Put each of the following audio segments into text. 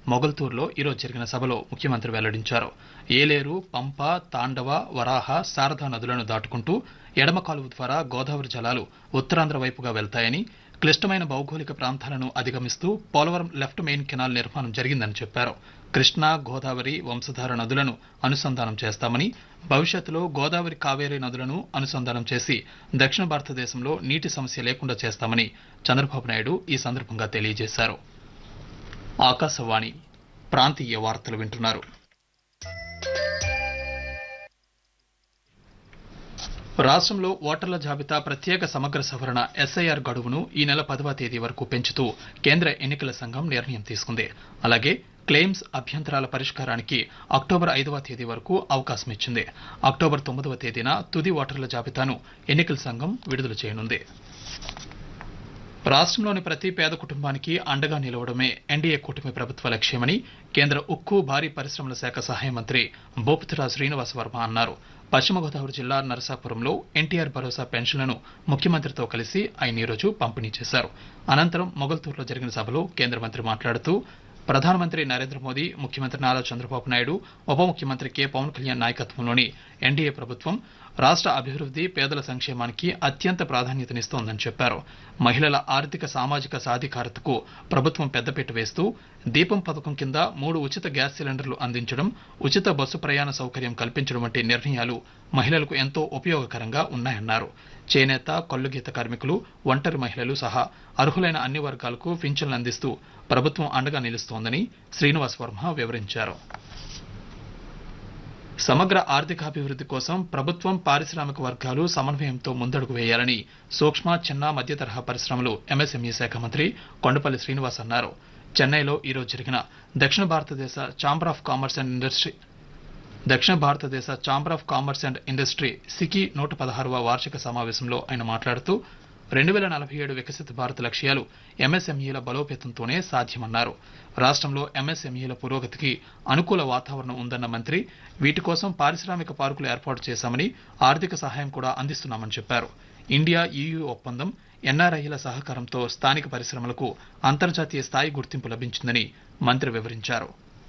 మొగల్తూరులో ఈరోజు జరిగిన సభలో ముఖ్యమంత్రి వెల్లడించారు ఏలేరు పంప తాండవ వరాహ శారదా నదులను దాటుకుంటూ ఎడమ కాలువ ద్వారా గోదావరి జలాలు ఉత్తరాంధ్ర వైపుగా వెళ్తాయని క్లిష్టమైన భౌగోళిక ప్రాంతాలను అధిగమిస్తూ పోలవరం లెఫ్ట్ మెయిన్ కెనాల్ నిర్మాణం జరిగిందని చెప్పారు కృష్ణా గోదావరి వంశధార నదులను అనుసంధానం చేస్తామని భవిష్యత్తులో గోదావరి కావేరీ నదులను అనుసంధానం చేసి దక్షిణ భారతదేశంలో నీటి సమస్య లేకుండా చేస్తామని చంద్రబాబు నాయుడు ఈ సందర్భంగా తెలియజేశారు ఆకాశవాణి ప్రాంతీయ వార్తలు వింటున్నారు రాష్ట్రంలో ఓటర్ల జాబితా ప్రత్యేక సమగ్ర సవరణ ఎస్ఐఆర్ గడువును ఈ నెల పదవ తేదీ వరకు పెంచుతూ కేంద్ర ఎన్నికల సంఘం నిర్ణయం తీసుకుంది అలాగే క్లెయిమ్స్ అభ్యంతరాల పరిష్కారానికి అక్టోబర్ ఐదవ తేదీ వరకు అవకాశం ఇచ్చింది అక్టోబర్ తొమ్మిదవ తేదీన తుది ఓటర్ల జాబితాను ఎన్నికల సంఘం విడుదల చేయనుంది రాష్ట్రంలోని ప్రతి పేద కుటుంబానికి అండగా నిలవడమే ఎన్డీఏ కూటమి ప్రభుత్వ లక్ష్యమని కేంద్ర ఉక్కు భారీ పరిశ్రమల శాఖ సహాయ మంత్రి బొప్తిరా శ్రీనివాస వర్మ అన్నారు పశ్చిమ గోదావరి జిల్లా నరసాపురంలో ఎన్టీఆర్ భరోసా పెన్షన్లను ముఖ్యమంత్రితో కలిసి ఆయన ఈరోజు పంపిణీ చేశారు అనంతరం మొగల్తూరులో జరిగిన సభలో కేంద్ర మంత్రి మాట్లాడుతూ ప్రధానమంత్రి నరేంద్ర మోదీ ముఖ్యమంత్రి నారా చంద్రబాబు నాయుడు ఉప ముఖ్యమంత్రి కె పవన్ కళ్యాణ్ నాయకత్వంలోని ఎన్డీఏ ప్రభుత్వం రాష్ట్ర అభివృద్ధి పేదల సంక్షేమానికి అత్యంత ప్రాధాన్యతనిస్తోందని చెప్పారు మహిళల ఆర్థిక సామాజిక సాధికారతకు ప్రభుత్వం పెద్దపీట వేస్తూ దీపం పథకం కింద మూడు ఉచిత గ్యాస్ సిలిండర్లు అందించడం ఉచిత బస్సు ప్రయాణ సౌకర్యం కల్పించడం వంటి నిర్ణయాలు మహిళలకు ఎంతో ఉపయోగకరంగా ఉన్నాయన్నారు చేనేత కొల్లుగీత కార్మికులు ఒంటరి మహిళలు సహా అర్హులైన అన్ని వర్గాలకు పింఛన్లు అందిస్తూ ప్రభుత్వం అండగా నిలుస్తోందని శ్రీనివాస్ వర్మ వివరించారు సమగ్ర ఆర్థికాభివృద్ధి కోసం ప్రభుత్వం పారిశ్రామిక వర్గాలు సమన్వయంతో ముందడుగు వేయాలని సూక్ష్మ చిన్న మధ్య తరహా పరిశ్రమలు ఎంఎస్ఎంఈ శాఖ మంత్రి కొండపల్లి శ్రీనివాస్ అన్నారు చెన్నైలో ఈరోజు జరిగిన దక్షిణ భారతదేశ chamber of commerce and industry దక్షిణ భారతదేశ chamber of commerce and industry సికి నూట పదహారవ వార్షిక సమావేశంలో ఆయన మాట్లాడుతూ రెండు వేల నలభై ఏడు వికసిత భారత్ లక్ష్యాలు ఎంఎస్ఎంఈల బలోపేతంతోనే సాధ్యమన్నారు రాష్ట్రంలో ఎంఎస్ఎంఈల పురోగతికి అనుకూల వాతావరణం ఉందన్న మంత్రి వీటి కోసం పారిశ్రామిక పార్కులు ఏర్పాటు చేశామని ఆర్థిక సహాయం కూడా అందిస్తున్నామని చెప్పారు ఇండియా ఈయూ ఒప్పందం ఎన్ఆర్ఐల సహకారంతో స్థానిక పరిశ్రమలకు అంతర్జాతీయ స్థాయి గుర్తింపు లభించిందని మంత్రి వివరించారు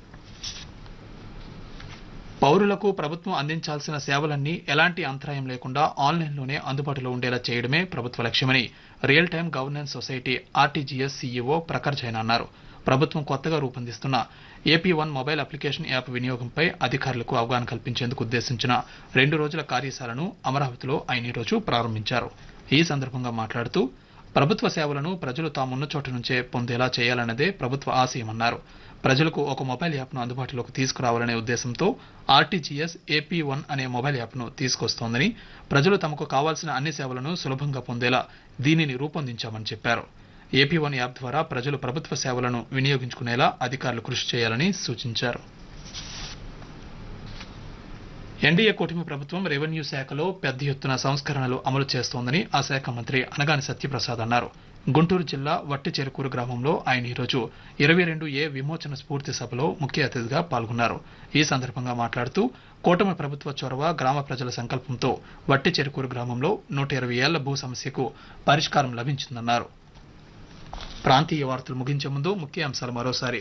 పౌరులకు ప్రభుత్వం అందించాల్సిన సేవలన్నీ ఎలాంటి అంతరాయం లేకుండా ఆన్లైన్లోనే అందుబాటులో ఉండేలా చేయడమే ప్రభుత్వ లక్ష్యమని real time governance society RTGS CEO Prakhar Jain అన్నారు ప్రభుత్వం కొత్తగా రూపొందిస్తున్న AP one mobile application app వినియోగంపై అధికారులకు అవగాహన కల్పించేందుకు ఉద్దేశించిన రెండు రోజుల కార్యశాలను అమరావతిలో ఆయన ఈరోజు ప్రారంభించారు ఈ సందర్భంగా మాట్లాడుతూ ప్రభుత్వ సేవలను ప్రజలు తామున్న చోట నుంచే పొందేలా చేయాలన్నదే ప్రభుత్వ ఆశయమన్నారు ప్రజలకు ఒక మొబైల్ యాప్ను అందుబాటులోకి తీసుకురావాలనే ఉద్దేశంతో ఆర్టీజీఎస్ ఏపీ వన్ అనే మొబైల్ యాప్ను తీసుకొస్తోందని ప్రజలు తమకు కావాల్సిన అన్ని సేవలను సులభంగా పొందేలా దీనిని రూపొందించామని చెప్పారు ఏపీ వన్ యాప్ ద్వారా ప్రజలు ప్రభుత్వ సేవలను వినియోగించుకునేలా అధికారులు కృషి చేయాలని సూచించారు ఎన్డీఏ కూటమి ప్రభుత్వం రెవెన్యూ శాఖలో పెద్ద ఎత్తున సంస్కరణలు అమలు చేస్తోందని ఆ శాఖ మంత్రి అనగాని సత్యప్రసాద్ అన్నారు గుంటూరు జిల్లా వట్టి చెరుకూరు గ్రామంలో ఆయన ఈరోజు ఇరవై రెండు ఏ విమోచన స్ఫూర్తి సభలో ముఖ్య అతిథిగా పాల్గొన్నారు ఈ సందర్భంగా మాట్లాడుతూ కూటమి ప్రభుత్వ చొరవ గ్రామ ప్రజల సంకల్పంతో వట్టి చెరుకూరు గ్రామంలో నూట ఇరవై ఏళ్ల భూ సమస్యకు పరిష్కారం లభించిందన్నారు ప్రాంతీయ వార్తలు ముగించే ముందు ముఖ్య అంశాలు మరోసారి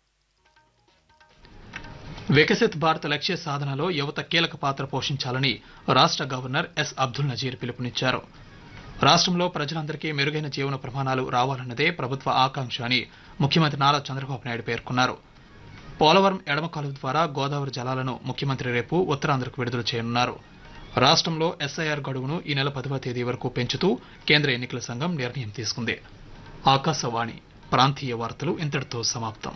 వికసిత్ భారత్ లక్ష్య సాధనలో యువత కీలక పాత్ర పోషించాలని రాష్ట్ర గవర్నర్ ఎస్ అబ్దుల్ నజీర్ పిలుపునిచ్చారు రాష్ట్రంలో ప్రజలందరికీ మెరుగైన జీవన ప్రమాణాలు రావాలన్నదే ప్రభుత్వ ఆకాంక్ష అని ముఖ్యమంత్రి నారా చంద్రబాబు నాయుడు పేర్కొన్నారు పోలవరం ఎడమ కాలువ ద్వారా గోదావరి జలాలను ముఖ్యమంత్రి రేపు ఉత్తరాంధ్రకు విడుదల చేయనున్నారు రాష్ట్రంలో ఎస్ఐఆర్ గడువును ఈ నెల పదవ తేదీ వరకు పెంచుతూ కేంద్ర ఎన్నికల సంఘం నిర్ణయం తీసుకుంది ఆకాశవాణి ప్రాంతీయ వార్తలు ఇంతటితో సమాప్తం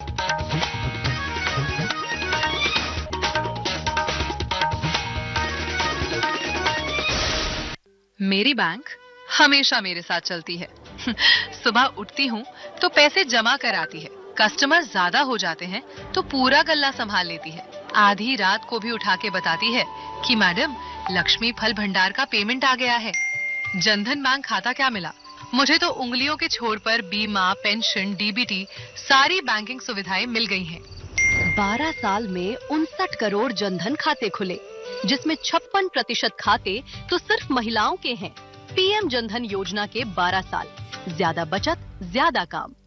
मेरी बैंक हमेशा मेरे साथ चलती है सुबह उठती हूँ तो पैसे जमा कर आती है कस्टमर ज्यादा हो जाते हैं तो पूरा गल्ला संभाल लेती है आधी रात को भी उठा के बताती है कि मैडम लक्ष्मी फल भंडार का पेमेंट आ गया है जनधन बैंक खाता क्या मिला मुझे तो उंगलियों के छोर पर बीमा पेंशन डीबीटी सारी बैंकिंग सुविधाएं मिल गई हैं। 12 साल में उनसठ करोड़ जनधन खाते खुले जिसमें छप्पन प्रतिशत खाते तो सिर्फ महिलाओं के हैं पीएम जनधन योजना के 12 साल ज्यादा बचत ज्यादा काम